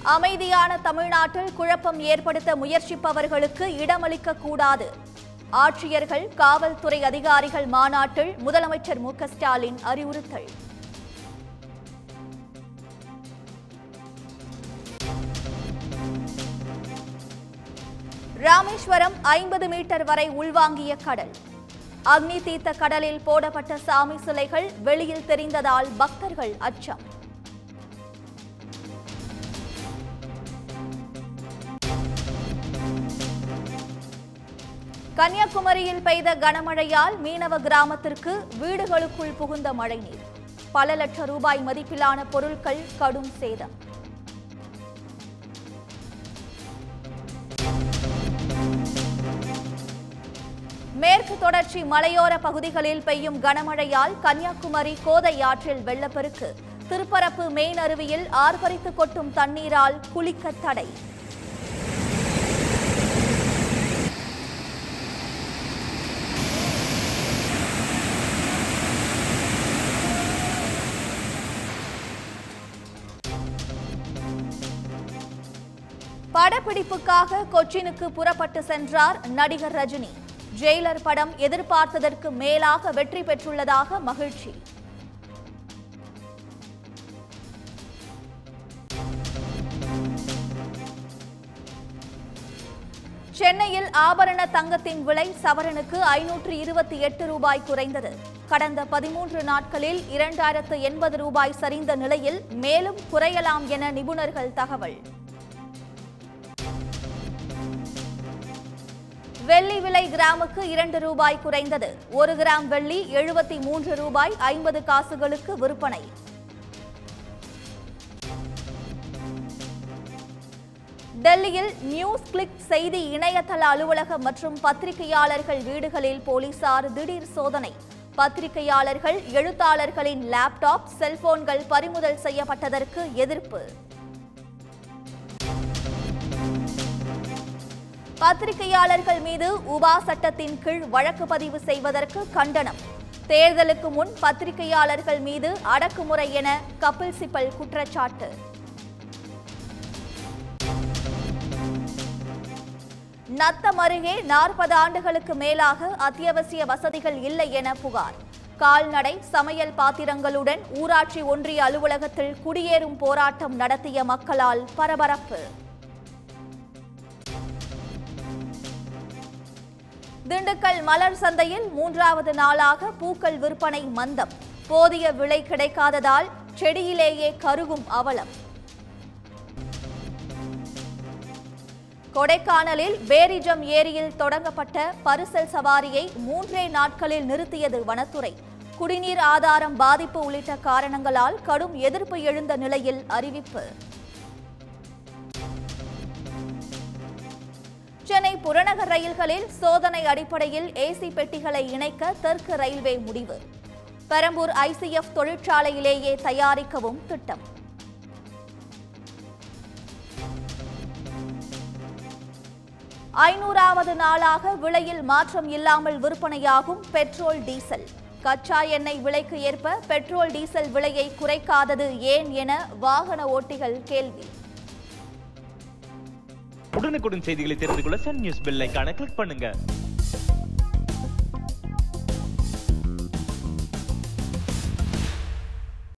அமைதியான தமிழ்நாட்டில் குழப்பம் ஏற்படுத்த முயற்சிப்பவர்களுக்கு இடமளிக்க கூடாது ஆட்சியர்கள் காவல்துறை அதிகாரிகள் மாநாட்டில் முதலமைச்சர் மு க ஸ்டாலின் அறிவுறுத்தல் ராமேஸ்வரம் ஐம்பது மீட்டர் வரை உள்வாங்கிய கடல் அக்னி தீர்த்த கடலில் போடப்பட்ட சாமி சிலைகள் வெளியில் தெரிந்ததால் பக்தர்கள் அச்சம் கன்னியாகுமரியில் பெய்த கனமழையால் மீனவ கிராமத்திற்கு வீடுகளுக்குள் புகுந்த மழைநீர் பல லட்சம் ரூபாய் மதிப்பிலான பொருட்கள் கடும் சேதம் மேற்கு தொடர்ச்சி மலையோர பகுதிகளில் பெய்யும் கனமழையால் கன்னியாகுமரி கோதை ஆற்றில் வெள்ளப்பெருக்கு திருப்பரப்பு மெயின் அருவியில் ஆர்ப்பரித்து கொட்டும் தண்ணீரால் குளிக்க தடை படப்பிடிப்புக்காக கொச்சினுக்கு புறப்பட்டு சென்றார் நடிகர் ரஜினி ஜெயிலர் படம் எதிர்பார்த்ததற்கு மேலாக வெற்றி பெற்றுள்ளதாக மகிழ்ச்சி சென்னையில் ஆபரண தங்கத்தின் விலை சவரனுக்கு ஐநூற்று இருபத்தி எட்டு ரூபாய் குறைந்தது கடந்த பதிமூன்று நாட்களில் இரண்டாயிரத்து எண்பது ரூபாய் சரிந்த நிலையில் மேலும் குறையலாம் என நிபுணர்கள் தகவல் வெள்ளி விலை கிராமுக்கு இரண்டு ரூபாய் குறைந்தது ஒரு கிராம் வெள்ளி எழுபத்தி மூன்று ரூபாய் ஐம்பது காசுகளுக்கு விற்பனை டெல்லியில் நியூஸ் கிளிக் செய்தி இணையதள அலுவலகம் மற்றும் பத்திரிகையாளர்கள் வீடுகளில் போலீசார் திடீர் சோதனை பத்திரிகையாளர்கள் எழுத்தாளர்களின் லேப்டாப் செல்போன்கள் பறிமுதல் செய்யப்பட்டதற்கு எதிர்ப்பு பத்திரிகையாளர்கள் மீது உபா சட்டத்தின் கீழ் வழக்கு பதிவு செய்வதற்கு கண்டனம் தேர்தலுக்கு முன் பத்திரிகையாளர்கள் மீது அடக்குமுறை என கபில் சிபல் குற்றச்சாட்டு நத்தம் அருகே நாற்பது ஆண்டுகளுக்கு மேலாக அத்தியாவசிய வசதிகள் இல்லை என புகார் கால்நடை சமையல் பாத்திரங்களுடன் ஊராட்சி ஒன்றிய அலுவலகத்தில் குடியேறும் போராட்டம் நடத்திய மக்களால் பரபரப்பு திண்டுக்கல் மலர் சந்தையில் மூன்றாவது நாளாக பூக்கள் விற்பனை மந்தம் போதிய விலை கிடைக்காததால் செடியிலேயே கருகும் அவலம் கொடைக்கானலில் பேரிஜம் ஏரியில் தொடங்கப்பட்ட பரிசல் சவாரியை மூன்றே நாட்களில் நிறுத்தியது வனத்துறை குடிநீர் ஆதாரம் பாதிப்பு உள்ளிட்ட காரணங்களால் கடும் எதிர்ப்பு எழுந்த நிலையில் அறிவிப்பு சென்னை புறநகர் ரயில்களில் சோதனை அடிப்படையில் ஏசி பெட்டிகளை இணைக்க தெற்கு ரயில்வே முடிவு பெரம்பூர் ஐசிஎஃப் தொழிற்சாலையிலேயே தயாரிக்கவும் திட்டம் ஐநூறாவது நாளாக விலையில் மாற்றம் இல்லாமல் விற்பனையாகும் பெட்ரோல் டீசல் கச்சா எண்ணெய் விலைக்கு ஏற்ப பெட்ரோல் டீசல் விலையை குறைக்காதது ஏன் என வாகன ஓட்டிகள் கேள்வி உடனுக்குடன் செய்திகளை தெரிந்து கொள்ள சன் நியூஸ் பெல் ஐகானை கிளிக் பண்ணுங்க